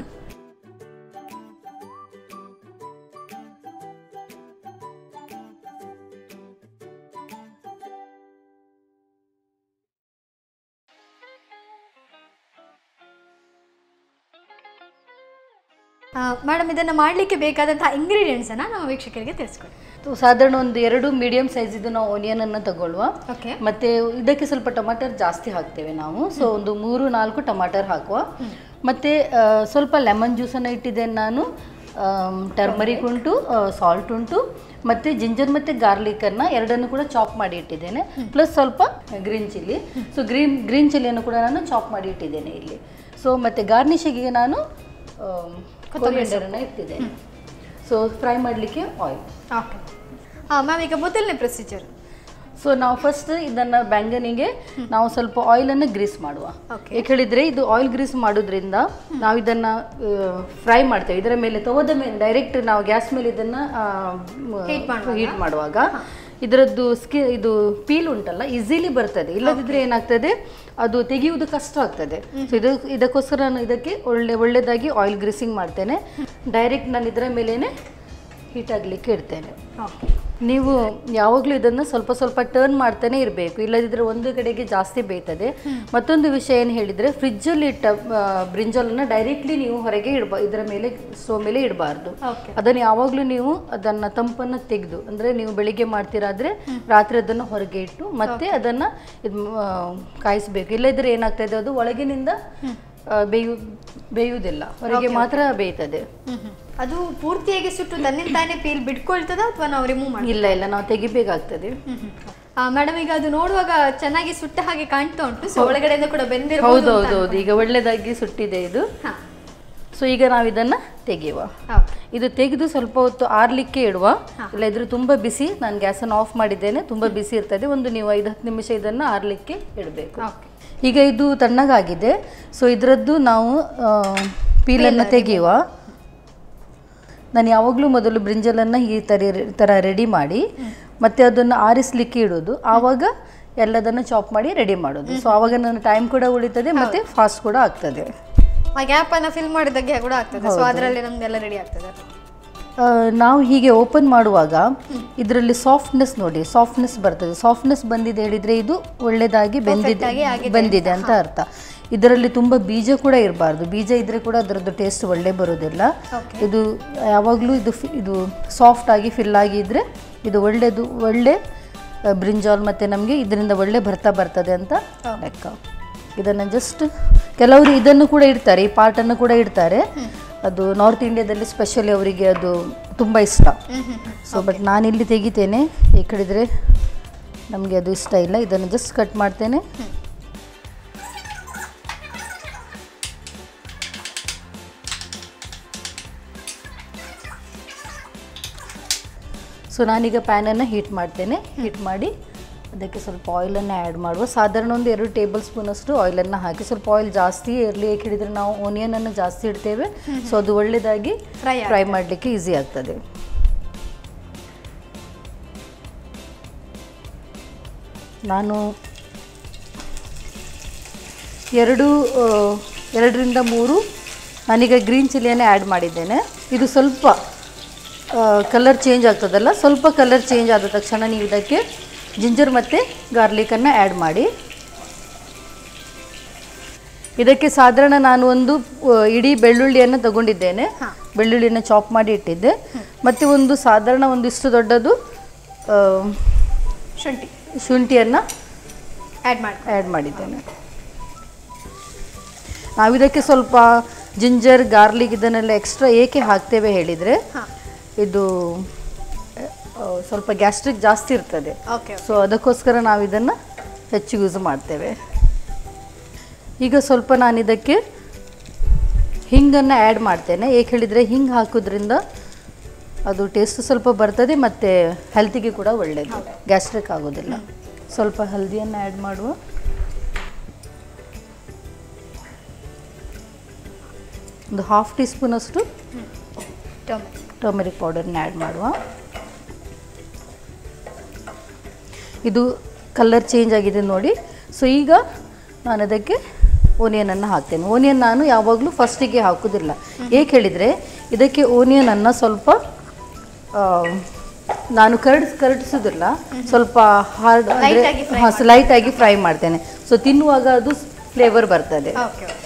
ಮೇಡಮ್ ಇದನ್ನು ಮಾಡಲಿಕ್ಕೆ ಬೇಕಾದಂತಹ ಇಂಗ್ರೀಡಿಯೆಂಟ್ಸನ್ನು ನಮ್ಮ ವೀಕ್ಷಕರಿಗೆ ತಿಳಿಸ್ಕೊಡಿ ಸೊ ಸಾಧಾರಣ ಒಂದು ಎರಡು ಮೀಡಿಯಂ ಸೈಜ್ ಇದು ನಾವು ಆನಿಯನ್ ಅನ್ನ ತಗೊಳ್ಳುವ ಓಕೆ ಮತ್ತೆ ಇದಕ್ಕೆ ಸ್ವಲ್ಪ ಟಮಾಟರ್ ಜಾಸ್ತಿ ಹಾಕ್ತೇವೆ ನಾವು ಸೊ ಒಂದು ಮೂರು ನಾಲ್ಕು ಟಮಾಟರ್ ಹಾಕುವ ಮತ್ತೆ ಆ, ಸ್ವಲ್ಪ ಲೆಮನ್ ಜ್ಯೂಸನ್ನು ಇಟ್ಟಿದ್ದೇನೆ ನಾನು ಟರ್ಮರಿಕ್ ಉಂಟು ಸಾಲ್ಟ್ ಉಂಟು ಮತ್ತೆ ಜಿಂಜರ್ ಮತ್ತೆ ಗಾರ್ಲಿಕನ್ನು ಎರಡನ್ನು ಕೂಡ ಚಾಪ್ ಮಾಡಿ ಇಟ್ಟಿದ್ದೇನೆ ಪ್ಲಸ್ ಸ್ವಲ್ಪ green chilli so green green ಚಿಲ್ಲಿಯನ್ನು ಕೂಡ ನಾನು ಚಾಪ್ ಮಾಡಿ ಇಟ್ಟಿದ್ದೇನೆ ಇಲ್ಲಿ ಸೊ ಮತ್ತೆ ಗಾರ್ನಿಷಿಗೆ ನಾನು ಕೊರಿಯಂಡರನ್ನು ಇಟ್ಟಿದ್ದೇನೆ ಸೊ ಫ್ರೈ ಮಾಡಲಿಕ್ಕೆ ಆಯಿಲ್ ಓಕೆ ಹಾಂ ಮ್ಯಾಮ್ ಈಗ ಮೊದಲನೇ ಪ್ರೊಸೀಜರ್ ಸೊ ನಾವು ಫಸ್ಟ್ ಇದನ್ನ ಬ್ಯಾಂಗನಿಗೆ ನಾವು ಸ್ವಲ್ಪ ಆಯಿಲನ್ನು ಗ್ರೀಸ್ ಮಾಡುವ Okay. ಯಾಕೆ ಹೇಳಿದ್ರೆ ಇದು ಆಯಿಲ್ ಗ್ರೀಸ್ ಮಾಡೋದ್ರಿಂದ ನಾವು ಇದನ್ನ ಫ್ರೈ ಮಾಡ್ತೇವೆ ಇದರ ಮೇಲೆ ತವದ ಮೇಲೆ ಡೈರೆಕ್ಟ್ ನಾವು ಗ್ಯಾಸ್ ಮೇಲೆ ಇದನ್ನ Heat ಮಾಡುವಾಗ? ಹೀಟ್ ಮಾಡುವಾಗ ಇದರದ್ದು ಸ್ಕಿ ಇದು ಪೀಲ್ ಉಂಟಲ್ಲ ಈಸಿಲಿ ಬರ್ತದೆ ಇಲ್ಲದಿದ್ರೆ ಏನಾಗ್ತದೆ ಅದು ತೆಗೆಯುವುದು ಕಷ್ಟ ಆಗ್ತದೆ ಸೊ ಇದು ಇದಕ್ಕೋಸ್ಕರ ನಾನು ಇದಕ್ಕೆ ಒಳ್ಳೆ ಒಳ್ಳೆದಾಗಿ ಆಯಿಲ್ ಗ್ರೀಸಿಂಗ್ ಮಾಡ್ತೇನೆ ಡೈರೆಕ್ಟ್ ನಾನು ಇದರ ಮೇಲೇನೆ ಹೀಟ್ ಆಗಲಿಕ್ಕೆ ಇಡ್ತೇನೆ ಓಕೆ ನೀವು ಯಾವಾಗಲೂ ಇದನ್ನು ಸ್ವಲ್ಪ ಸ್ವಲ್ಪ ಟರ್ನ್ ಮಾಡ್ತಾನೆ ಇರಬೇಕು ಇಲ್ಲದಿದ್ದರೆ ಒಂದು ಕಡೆಗೆ ಜಾಸ್ತಿ ಬೇಯ್ತದೆ ಮತ್ತೊಂದು ವಿಷಯ ಏನು ಹೇಳಿದರೆ ಫ್ರಿಜ್ಜಲ್ಲಿ ಇಟ್ಟ ಬ್ರಿಂಜಲನ್ನು ಡೈರೆಕ್ಟ್ಲಿ ನೀವು ಹೊರಗೆ ಇಡಬ ಇದರ ಮೇಲೆ ಸ್ಟೋವ್ ಮೇಲೆ ಇಡಬಾರ್ದು ಓಕೆ ಅದನ್ನು ಯಾವಾಗಲೂ ನೀವು ಅದನ್ನು ತಂಪನ್ನು ತೆಗೆದು ಅಂದರೆ ನೀವು ಬೆಳಿಗ್ಗೆ ಮಾಡ್ತೀರಾದ್ರೆ ರಾತ್ರಿ ಅದನ್ನು ಹೊರಗೆ ಇಟ್ಟು ಮತ್ತೆ ಅದನ್ನು ಇದು ಆ, ಕಾಯಿಸ್ಬೇಕು ಇಲ್ಲದಿದ್ದರೆ ಏನಾಗ್ತದೆ ಅದು ಒಳಗಿನಿಂದ ಆ, ಬೇಯು ಬೇಯುವುದಿಲ್ಲ ಹೊರಗೆ ಮಾತ್ರ ಬೇಯ್ತದೆ ಅದು ಪೂರ್ತಿಯಾಗಿ ಸುಟ್ಟು ತನ್ನಿಂತಾನೇ ಪೀಲ್ ಬಿಟ್ಕೊಳ್ತದ ಅಥವಾ ನಾವು ರಿಮೂವ್ ಮಾಡಿ ಇಲ್ಲ ಇಲ್ಲ ನಾವು ತೆಗಿಬೇಕಾಗ್ತದೆ ಮೇಡಮ್ ಈಗ ಅದು ನೋಡುವಾಗ ಚೆನ್ನಾಗಿ ಸುಟ್ಟ ಹಾಗೆ ಕಾಣ್ತಾ ಉಂಟು ಸೊ ಒಳಗಡೆಯಿಂದ ಕೂಡ ಹೌದು ಬೆಂದಿರಬಹುದು ಹೌದು ಹೌದು ಈಗ ಒಳ್ಳೆದಾಗಿ ಸುಟ್ಟಿದೆ ಇದು ಹಾ ಸೊ ಈಗ ನಾವು ಇದನ್ನ ತೆಗೆಯುವ ಓಕೆ ಇದು ತೆಗೆದು ಸ್ವಲ್ಪ ಹೊತ್ತು ಆರ್ಲಿಕ್ಕೆ ಇಡುವ ಇಲ್ಲದಿದ್ರೆ ತುಂಬ ಬಿಸಿ ನಾನು ಗ್ಯಾಸನ್ನು ಆಫ್ ಮಾಡಿದ್ದೇನೆ ತುಂಬ ಬಿಸಿ ಇರ್ತದೆ ಒಂದು ನೀವು ಐದು ಹತ್ತು ನಿಮಿಷ ಇದನ್ನು ಆರ್ಲಿಕ್ಕೆ ಇಡಬೇಕು ಓಕೆ ಈಗ ಇದು ತಣ್ಣಗಾಗಿದೆ ಸೊ ಇದರದ್ದು ನಾವು ಆ, ಪೀಲನ್ನು ತೆಗೆಯುವ ನಾನು ಯಾವಾಗಲೂ ಮೊದಲು ಬ್ರಿಂಜಲನ್ನು ಈ ಥರ ಥರ ರೆಡಿ ಮಾಡಿ ಮತ್ತೆ ಅದನ್ನು ಆರಿಸ್ಲಿಕ್ಕೆ ಇಡೋದು ಆವಾಗ ಎಲ್ಲದನ್ನು ಚಾಪ್ ಮಾಡಿ ರೆಡಿ ಮಾಡೋದು ಸೊ ಆವಾಗ ನನ್ನ ಟೈಮ್ ಕೂಡ ಉಳಿತದೆ ಮತ್ತೆ ಫಾಸ್ಟ್ ಕೂಡ ಆಗ್ತದೆ ಆ ಗ್ಯಾಪ್ ಅನ್ನ ಫಿಲ್ ಮಾಡಿದಾಗೆ ಕೂಡ ಆಗ್ತದೆ ಸೊ ಅದರಲ್ಲಿ ನಮ್ದೆಲ್ಲ ರೆಡಿ ಆಗ್ತದೆ ಆ, ನಾವು ಹೀಗೆ ಓಪನ್ ಮಾಡುವಾಗ ಇದರಲ್ಲಿ ಸಾಫ್ಟ್ನೆಸ್ ನೋಡಿ ಸಾಫ್ಟ್ನೆಸ್ ಬರ್ತದೆ ಸಾಫ್ಟ್ನೆಸ್ ಬಂದಿದೆ ಹೇಳಿದರೆ ಇದು ಒಳ್ಳೆಯದಾಗಿ ಬೆಂದಿದೆ ಆಗಿ ಆಗಿದೆ ಬಂದಿದೆ ಅಂತ ಅರ್ಥ ಇದರಲ್ಲಿ ತುಂಬ ಬೀಜ ಕೂಡ ಇರಬಾರ್ದು ಬೀಜ ಇದ್ದರೆ ಕೂಡ ಅದರದ್ದು ಟೇಸ್ಟ್ ಒಳ್ಳೆ ಬರೋದಿಲ್ಲ Okay. ಇದು ಯಾವಾಗಲೂ ಇದು ಫಿ- ಇದು ಸಾಫ್ಟ್ ಆಗಿ ಫಿಲ್ ಆಗಿದ್ರೆ ಇದು ಒಳ್ಳೆಯದು ಒಳ್ಳೆ ಆ, ಬ್ರಿಂಜಾಲ್ ಮತ್ತು ನಮಗೆ ಇದರಿಂದ ಒಳ್ಳೆ ಬರ್ತಾ ಬರ್ತದೆ ಅಂತ ಲೆಕ್ಕ ಇದನ್ನು ಜಸ್ಟ್ ಕೆಲವರು ಇದನ್ನು ಕೂಡ ಇಡ್ತಾರೆ ಈ ಪಾರ್ಟನ್ನು ಕೂಡ ಇಡ್ತಾರೆ ಅದು ನಾರ್ತ್ ಇಂಡಿಯಾದಲ್ಲಿ ಸ್ಪೆಷಲಿ ಅವರಿಗೆ ಅದು ತುಂಬ ಇಷ್ಟ ಸೊ ಬಟ್ ನಾನಿಲ್ಲಿ ತೆಗಿತೇನೆ ಈ ಕಡಿದ್ರೆ ನಮಗೆ ಅದು ಇಷ್ಟ ಇಲ್ಲ ಇದನ್ನು ಜಸ್ಟ್ ಕಟ್ ಮಾಡ್ತೇನೆ ಸೊ ನಾನೀಗ ಪ್ಯಾನನ್ನು ಹೀಟ್ ಮಾಡ್ತೇನೆ ಹೀಟ್ ಮಾಡಿ ಅದಕ್ಕೆ ಸ್ವಲ್ಪ ಆಯಿಲನ್ನು ಆ್ಯಡ್ ಮಾಡುವ ಸಾಧಾರಣ ಒಂದು ಎರಡು ಟೇಬಲ್ ಸ್ಪೂನಷ್ಟು ಆಯಿಲನ್ನು ಹಾಕಿ ಸ್ವಲ್ಪ ಆಯಿಲ್ ಜಾಸ್ತಿ ಇರಲಿ ಏಕೆ ಹೇಳಿದರೆ ನಾವು ಓನಿಯನನ್ನು ಜಾಸ್ತಿ ಇಡ್ತೇವೆ ಸೊ ಅದು ಒಳ್ಳೆಯದಾಗಿ Fry ಫ್ರೈ ಮಾಡಲಿಕ್ಕೆ ಈಸಿ ಆಗ್ತದೆ ನಾನು ಎರಡು ಆ, ಎರಡರಿಂದ ಮೂರು ನಾನೀಗ ಗ್ರೀನ್ ಚಿಲ್ಲಿಯನ್ನು ಆ್ಯಡ್ ಮಾಡಿದ್ದೇನೆ ಇದು ಸ್ವಲ್ಪ ಕಲರ್ ಚೇಂಜ್ ಆಗ್ತದಲ್ಲ ಸ್ವಲ್ಪ ಕಲರ್ ಚೇಂಜ್ ಆದ ತಕ್ಷಣ ನೀವು ಇದಕ್ಕೆ ಜಿಂಜರ್ ಮತ್ತು ಗಾರ್ಲಿಕನ್ನು ಆ್ಯಡ್ ಮಾಡಿ ಇದಕ್ಕೆ ಸಾಧಾರಣ ನಾನು ಒಂದು ಆ, ಇಡೀ ಬೆಳ್ಳುಳ್ಳಿಯನ್ನು ತಗೊಂಡಿದ್ದೇನೆ ಬೆಳ್ಳುಳ್ಳಿಯನ್ನು ಚಾಪ್ ಮಾಡಿ ಇಟ್ಟಿದ್ದೆ ಮತ್ತು ಒಂದು ಸಾಧಾರಣ ಒಂದು ಇಷ್ಟು ದೊಡ್ಡದು ಆ, ಶುಂಠಿ ಶುಂಠಿಯನ್ನು ಆ್ಯಡ್ ಮಾಡಿ ಆ್ಯಡ್ ಮಾಡಿದ್ದೇನೆ ನಾವಿದಕ್ಕೆ ಸ್ವಲ್ಪ ಜಿಂಜರ್ ಗಾರ್ಲಿಕ್ ಇದನ್ನೆಲ್ಲ ಎಕ್ಸ್ಟ್ರಾ ಏಕೆ ಹಾಕ್ತೇವೆ ಹೇಳಿದರೆ ಹಾಂ ಇದು ಆ, ಸ್ವಲ್ಪ ಗ್ಯಾಸ್ಟ್ರಿಕ್ ಜಾಸ್ತಿ ಇರ್ತದೆ ಓಕೆ ಸೊ ಅದಕ್ಕೋಸ್ಕರ ನಾವು ಇದನ್ನು ಹೆಚ್ಚು ಯೂಸ್ ಮಾಡ್ತೇವೆ ಈಗ ಸ್ವಲ್ಪ ನಾನು ಇದಕ್ಕೆ ಹಿಂಗನ್ನು ಆ್ಯಡ್ ಮಾಡ್ತೇನೆ ಏಕೆ ಹೇಳಿದರೆ ಹಿಂಗೆ ಹಾಕೋದ್ರಿಂದ ಅದು ಟೇಸ್ಟ್ ಸ್ವಲ್ಪ ಬರ್ತದೆ ಮತ್ತು ಹೆಲ್ತಿಗೆ ಕೂಡ ಒಳ್ಳೆಯದು ಗ್ಯಾಸ್ಟ್ರಿಕ್ ಆಗೋದಿಲ್ಲ ಸ್ವಲ್ಪ ಹಲ್ದಿಯನ್ನು ಆ್ಯಡ್ ಮಾಡುವ ಒಂದು ಹಾಫ್ ಟೀ ಸ್ಪೂನಷ್ಟು ಟೊಮೆಟೊ ಟರ್ಮರಿಕ್ ಪೌಡರ್ನ ಆ್ಯಡ್ ಮಾಡುವ ಇದು ಕಲರ್ ಚೇಂಜ್ ಆಗಿದೆ ನೋಡಿ ಸೊ ಈಗ ನಾನು ಅದಕ್ಕೆ ಓನಿಯನನ್ನು ಹಾಕ್ತೇನೆ ಓನಿಯನ್ ನಾನು ಯಾವಾಗಲೂ ಫಸ್ಟಿಗೆ ಹಾಕೋದಿಲ್ಲ ಏಕೆ ಹೇಳಿದರೆ ಇದಕ್ಕೆ ಓನಿಯನನ್ನು ಸ್ವಲ್ಪ ಆ, ನಾನು ಕರಡಿಸ್ ಕರಡಿಸೋದಿಲ್ಲ ಸ್ವಲ್ಪ ಹಾರ್ಡ್ Light ಆಗಿ fry ಹಾಂ ಲೈಟಾಗಿ ಫ್ರೈ ಮಾಡ್ತೇನೆ ಸೊ ತಿನ್ನುವಾಗ ಅದು ಫ್ಲೇವರ್ ಬರ್ತದೆ ಓಕೆ ಓಕೆ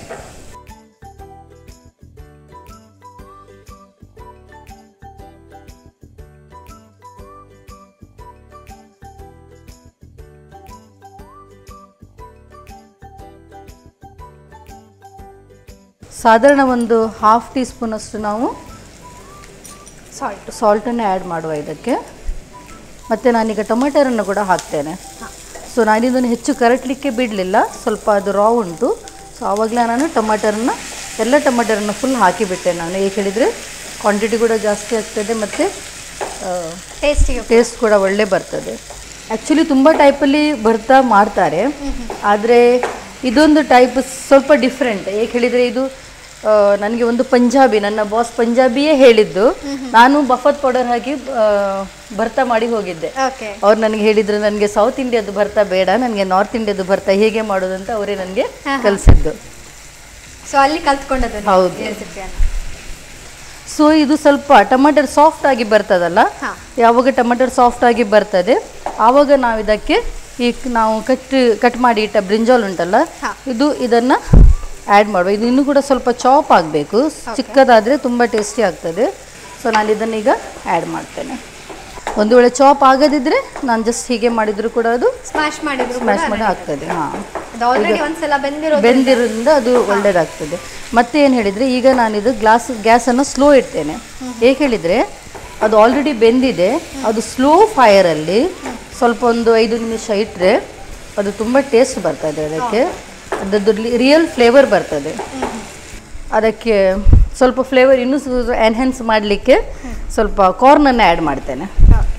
ಸಾಧಾರಣ ಒಂದು ಹಾಫ್ ಟೀ ಸ್ಪೂನಷ್ಟು ನಾವು ಸಾಲ್ಟ್ ಸಾಲ್ಟನ್ನು ಆ್ಯಡ್ ಮಾಡುವ ಇದಕ್ಕೆ ಮತ್ತು ನಾನೀಗ ಟೊಮೆಟೊರನ್ನು ಕೂಡ ಹಾಕ್ತೇನೆ ಸೊ ನಾನಿದನ್ನು ಹೆಚ್ಚು ಕರಟಲಿಕ್ಕೆ ಬಿಡಲಿಲ್ಲ ಸ್ವಲ್ಪ ಅದು ರಾ ಉಂಟು ಸೊ ಆವಾಗಲೇ ನಾನು ಟೊಮೆಟೊರನ್ನು ಎಲ್ಲ ಟೊಮೆಟೊರನ್ನು ಫುಲ್ ಹಾಕಿಬಿಟ್ಟೆ ನಾನು ಏಕೆ ಹೇಳಿದರೆ ಕ್ವಾಂಟಿಟಿ ಕೂಡ ಜಾಸ್ತಿ ಆಗ್ತದೆ ಮತ್ತು ಟೇಸ್ಟಿಗೆ ಟೇಸ್ಟ್ ಕೂಡ ಒಳ್ಳೆ ಬರ್ತದೆ ಆ್ಯಕ್ಚುಲಿ ತುಂಬ ಟೈಪಲ್ಲಿ ಭರ್ತಾ ಮಾಡ್ತಾರೆ ಆದರೆ ಇದೊಂದು ಟೈಪ್ ಸ್ವಲ್ಪ ಡಿಫ್ರೆಂಟ್ ಏಕೆ ಹೇಳಿದರೆ ಇದು ಆ, ನನಗೆ ಒಂದು ಪಂಜಾಬಿ ನನ್ನ ಬಾಸ್ ಪಂಜಾಬಿಯೇ ಹೇಳಿದ್ದು ನಾನು ಬಫತ್ ಪೌಡರ್ ಹಾಕಿ ಆ, ಭರ್ತಾ ಮಾಡಿ ಹೋಗಿದ್ದೆ ಓಕೆ ಅವ್ರು ನನಗೆ ಹೇಳಿದ್ರು ನನಗೆ ಸೌತ್ ಇಂಡಿಯಾದು ಭರ್ತಾ ಬೇಡ ನನಗೆ ನಾರ್ತ್ ಇಂಡಿಯಾದು ಭರ್ತಾ ಹೇಗೆ ಮಾಡೋದು ಅಂತ ಅವರೇ ನನಗೆ ಕಲಿಸಿದ್ದು ಸೊ ಅಲ್ಲಿ ಕಲ್ತ್ಕೊಂಡದ್ದು ನೀವು ಹೌದು. ಈ ರೆಸಿಪಿಯನ್ನು ಸೊ ಇದು ಸ್ವಲ್ಪ ಟಮಾಟರ್ ಸಾಫ್ಟ್ ಆಗಿ ಬರ್ತದಲ್ಲ ಹಾ. ಯಾವಾಗ ಟಮಾಟರ್ ಸಾಫ್ಟ್ ಆಗಿ ಬರ್ತದೆ ಆವಾಗ ನಾವು ಇದಕ್ಕೆ ಈ ನಾವು ಕಟ್ ಕಟ್ ಮಾಡಿ ಇಟ್ಟ ಬ್ರಿಂಜಾಲ್ ಉಂಟಲ್ಲ ಹಾ. ಇದು ಇದನ್ನು ಆ್ಯಡ್ ಮಾಡುವ ಇದು ಇನ್ನೂ ಕೂಡ ಸ್ವಲ್ಪ ಚಾಪ್ ಆಗಬೇಕು ಚಿಕ್ಕದಾದರೆ ತುಂಬ ಟೇಸ್ಟಿ ಆಗ್ತದೆ ಸೊ ನಾನು ಇದನ್ನೀಗ ಆ್ಯಡ್ ಮಾಡ್ತೇನೆ ಒಂದು ವೇಳೆ ಚಾಪ್ ಆಗದಿದ್ದರೆ ನಾನು ಜಸ್ಟ್ ಹೀಗೆ ಮಾಡಿದರೂ ಕೂಡ ಅದು ಸ್ಮ್ಯಾಶ್ ಮಾಡಿದ್ರು ಸ್ಮ್ಯಾಶ್ ಮಾಡಿ ಆಗ್ತದೆ ಹಾಂ ಅದು ಆಲ್ರೆಡಿ ಒಂದ್ಸಲ ಬೆಂದಿರೋದು ಬೆಂದಿರೋದ್ರಿಂದ ಅದು ಒಳ್ಳೇದಾಗ್ತದೆ ಮತ್ತೆ ಏನು ಹೇಳಿದರೆ ಈಗ ನಾನಿದು ಗ್ಲಾಸ್ ಗ್ಯಾಸನ್ನು ಸ್ಲೋ ಇಡ್ತೇನೆ ಏಕೆ ಹೇಳಿದರೆ ಅದು ಆಲ್ರೆಡಿ ಬೆಂದಿದೆ ಅದು ಸ್ಲೋ ಫೈರಲ್ಲಿ ಸ್ವಲ್ಪ ಒಂದು ಐದು ನಿಮಿಷ ಇಟ್ಟರೆ ಅದು ತುಂಬ ಟೇಸ್ಟ್ ಬರ್ತದೆ ಅದಕ್ಕೆ ಅದರದ್ದು ರಿಯಲ್ ಫ್ಲೇವರ್ ಬರ್ತದೆ ಅದಕ್ಕೆ ಸ್ವಲ್ಪ ಫ್ಲೇವರ್ ಇನ್ನೂ ಎನ್ಹೆನ್ಸ್ ಮಾಡಲಿಕ್ಕೆ ಸ್ವಲ್ಪ ಕಾರ್ನನ್ನು ಆ್ಯಡ್ ಮಾಡ್ತೇನೆ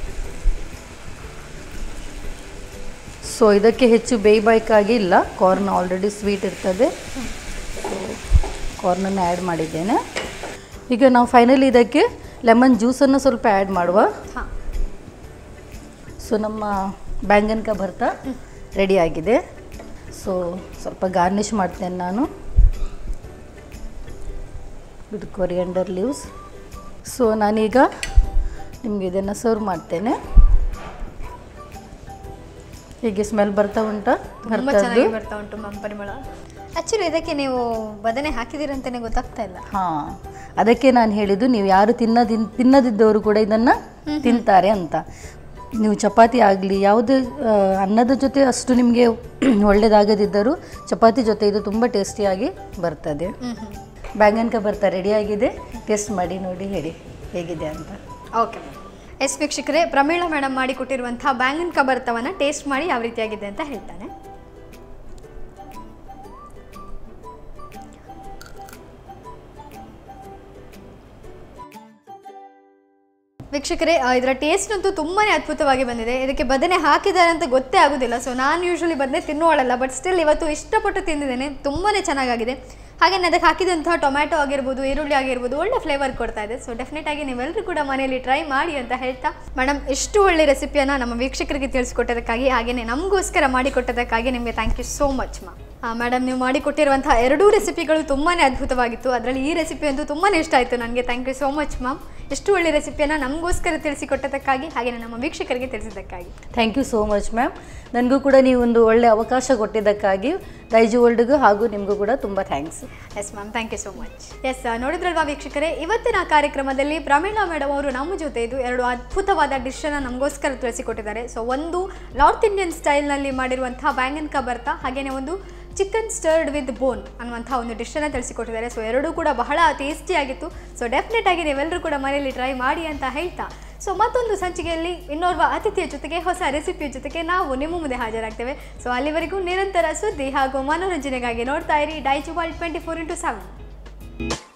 ಸೊ ಇದಕ್ಕೆ ಹೆಚ್ಚು ಬೇಯಬೇಕಾಗಿ ಇಲ್ಲ ಕಾರ್ನ್ ಆಲ್ರೆಡಿ ಸ್ವೀಟ್ ಇರ್ತದೆ ಕಾರ್ನನ್ನು ಆ್ಯಡ್ ಮಾಡಿದ್ದೇನೆ ಈಗ ನಾವು ಫೈನಲಿ ಇದಕ್ಕೆ ಲೆಮನ್ ಜ್ಯೂಸನ್ನು ಸ್ವಲ್ಪ ಆ್ಯಡ್ ಮಾಡುವ ಹಾಂ ಸೊ ನಮ್ಮ ಬ್ಯಾಂಗನ್ಕ ಭರ್ತಾ ರೆಡಿ ಆಗಿದೆ ಸೊ ಸ್ವಲ್ಪ ಗಾರ್ನಿಷ್ ಮಾಡ್ತೇನೆ ನಾನು ಇದು ಕೊರಿಯಂಡರ್ ಲೀವ್ಸ್ ಸೊ ನಾನೀಗ ನಿಮಗೆ ಇದನ್ನು ಸರ್ವ್ ಮಾಡ್ತೇನೆ ಹೀಗೆ ಸ್ಮೆಲ್ ಬರ್ತಾ ಉಂಟಾ ತುಂಬ ಭರ್ತಾದ್ದು ಚೆನ್ನಾಗಿ ಬರ್ತಾ ಉಂಟು ಮ್ಯಾಮ್ ಪರಿಮಳ ಆ್ಯಕ್ಚುಲಿ ಇದಕ್ಕೆ ನೀವು ಬದನೆ ಹಾಕಿದ್ದೀರಂತಾನೆ ಗೊತ್ತಾಗ್ತಾ ಇಲ್ಲ ಹಾಂ ಅದಕ್ಕೆ ನಾನು ಹೇಳಿದ್ದು ನೀವು ಯಾರು ತಿನ್ನದಿ ತಿನ್ನದಿದ್ದವರು ಕೂಡ ಇದನ್ನು ತಿಂತಾರೆ ಅಂತ ನೀವು ಚಪಾತಿ ಆಗಲಿ ಯಾವುದೇ ಆ, ಅನ್ನದ ಜೊತೆ ಅಷ್ಟು ನಿಮಗೆ ಒಳ್ಳೆಯದಾಗದಿದ್ದರೂ ಚಪಾತಿ ಜೊತೆ ಇದು ತುಂಬ ಟೇಸ್ಟಿಯಾಗಿ ಬರ್ತದೆ ಬ್ಯಾಂಗನ್ ಕಬರ್ತಾ ರೆಡಿಯಾಗಿದೆ ಟೇಸ್ಟ್ ಮಾಡಿ ನೋಡಿ ಹೇಳಿ ಹೇಗಿದೆ ಅಂತ ಓಕೆ ಎಸ್ ವೀಕ್ಷಕರೇ ಪ್ರಮೀಳಾ ಮೇಡಮ್ ಮಾಡಿ ಕೊಟ್ಟಿರುವಂಥ ಬ್ಯಾಂಗನ್ ಕಬರ್ತವನ್ನು ಟೇಸ್ಟ್ ಮಾಡಿ ಯಾವ ರೀತಿಯಾಗಿದೆ ಅಂತ ಹೇಳ್ತಾನೆ ವೀಕ್ಷಕರೇ ಆ, ಇದರ ಟೇಸ್ಟ್ ಅಂತೂ ತುಂಬಾ ಅದ್ಭುತವಾಗಿ ಬಂದಿದೆ ಇದಕ್ಕೆ ಬದನೆ ಹಾಕಿದ್ದಾರೆ ಅಂತ ಗೊತ್ತೇ ಆಗೋದಿಲ್ಲ ಸೊ ನಾನು ಯೂಶ್ವಲಿ ಬದನೆ ತಿನ್ನೋಳಲ್ಲ ಬಟ್ ಸ್ಟಿಲ್ ಇವತ್ತು ಇಷ್ಟಪಟ್ಟು ತಿಂದಿದ್ದೇನೆ ತುಂಬಾ ಚೆನ್ನಾಗಾಗಿದೆ ಹಾಗೆ ಅದಕ್ಕೆ ಹಾಕಿದಂತಹ ಟೊಮ್ಯಾಟೊ ಆಗಿರ್ಬೋದು ಈರುಳ್ಳಿ ಆಗಿರ್ಬೋದು ಒಳ್ಳೆ ಫ್ಲೇವರ್ ಕೊಡ್ತಾ ಇದೆ ಸೊ ಡೆಫಿನೆಟ್ ಆಗಿ ನೀವೆಲ್ಲರೂ ಕೂಡ ಮನೆಯಲ್ಲಿ ಟ್ರೈ ಮಾಡಿ ಅಂತ ಹೇಳ್ತಾ ಮೇಡಮ್ ಎಷ್ಟು ಒಳ್ಳೆ ರೆಸಿಪಿಯನ್ನು ನಮ್ಮ ವೀಕ್ಷಕರಿಗೆ ತಿಳಿಸ್ಕೊಟ್ಟದಕ್ಕಾಗಿ ಹಾಗೆಯೇ ನಮಗೋಸ್ಕರ ಮಾಡಿಕೊಟ್ಟದಕ್ಕಾಗಿ ನಿಮಗೆ ಥ್ಯಾಂಕ್ ಯು ಸೋ ಮಚ್ ಮಾ ಮೇಡಮ್ ನೀವು ಮಾಡಿಕೊಟ್ಟಿರುವಂತಹ ಎರಡೂ ರೆಸಿಪಿಗಳು ತುಂಬಾ ಅದ್ಭುತವಾಗಿತ್ತು ಅದರಲ್ಲಿ ಈ ರೆಸಿಪಿ ಅಂತೂ ತುಂಬಾ ಇಷ್ಟ ಆಯಿತು ನನಗೆ thank you so much ma'am ಎಷ್ಟು ಒಳ್ಳೆ ರೆಸಿಪಿಯನ್ನು ನಮಗೋಸ್ಕರ ತಿಳಿಸಿಕೊಟ್ಟದಕ್ಕಾಗಿ ಹಾಗೆಯೇ ನಮ್ಮ ವೀಕ್ಷಕರಿಗೆ ತಿಳಿಸಿದ್ದಕ್ಕಾಗಿ thank you so much ma'am ನನಗೂ ಕೂಡ ನೀವು ಒಂದು ಒಳ್ಳೆ ಅವಕಾಶ ಕೊಟ್ಟಿದ್ದಕ್ಕಾಗಿ ರೈಜು ವರ್ಲ್ಡ್ಗೂ ಹಾಗೂ ನಿಮಗೂ ಕೂಡ ತುಂಬ thanks yes ma'am thank you so much yes ನೋಡಿದ್ರಲ್ವಾ ವೀಕ್ಷಕರೇ ಇವತ್ತಿನ ಕಾರ್ಯಕ್ರಮದಲ್ಲಿ ಪ್ರಮೀಳಾ ಮೇಡಮ್ ಅವರು ನಮ್ಮ ಜೊತೆ ಇದು ಎರಡು ಅದ್ಭುತವಾದ ಡಿಶನ್ನು ನಮಗೋಸ್ಕರ ತಿಳಿಸಿಕೊಟ್ಟಿದ್ದಾರೆ ಸೊ ಒಂದು ನಾರ್ತ್ ಇಂಡಿಯನ್ ಸ್ಟೈಲ್ನಲ್ಲಿ ಮಾಡಿರುವಂತಹ ಬ್ಯಾಂಗನ್ ಕಬರ್ತಾ ಹಾಗೆಯೇ ಒಂದು ಚಿಕನ್ ಸ್ಟರ್ಡ್ ವಿತ್ ಬೋನ್ ಅನ್ನುವಂಥ ಒಂದು ಡಿಶನ್ನು ತಿಳಿಸಿಕೊಟ್ಟಿದ್ದಾರೆ ಸೊ ಎರಡೂ ಕೂಡ ಬಹಳ ಟೇಸ್ಟಿಯಾಗಿತ್ತು ಸೊ ಡೆಫಿನೆಟ್ ಆಗಿ ನೀವೆಲ್ಲರೂ ಕೂಡ ಮನೆಯಲ್ಲಿ ಟ್ರೈ ಮಾಡಿ ಅಂತ ಹೇಳ್ತಾ ಸೊ ಮತ್ತೊಂದು ಸಂಚಿಕೆಯಲ್ಲಿ ಇನ್ನೋರ್ವ ಅತಿಥಿಯ ಜೊತೆಗೆ ಹೊಸ ರೆಸಿಪಿಯ ಜೊತೆಗೆ ನಾವು ನಿಮ್ಮ ಮುಂದೆ ಹಾಜರಾಗ್ತೇವೆ ಸೊ ಅಲ್ಲಿವರೆಗೂ ನಿರಂತರ ಸುದ್ದಿ ಹಾಗೂ ಮನೋರಂಜನೆಗಾಗಿ ನೋಡ್ತಾ ಇರಿ ಡೈಚು world twenty four into seven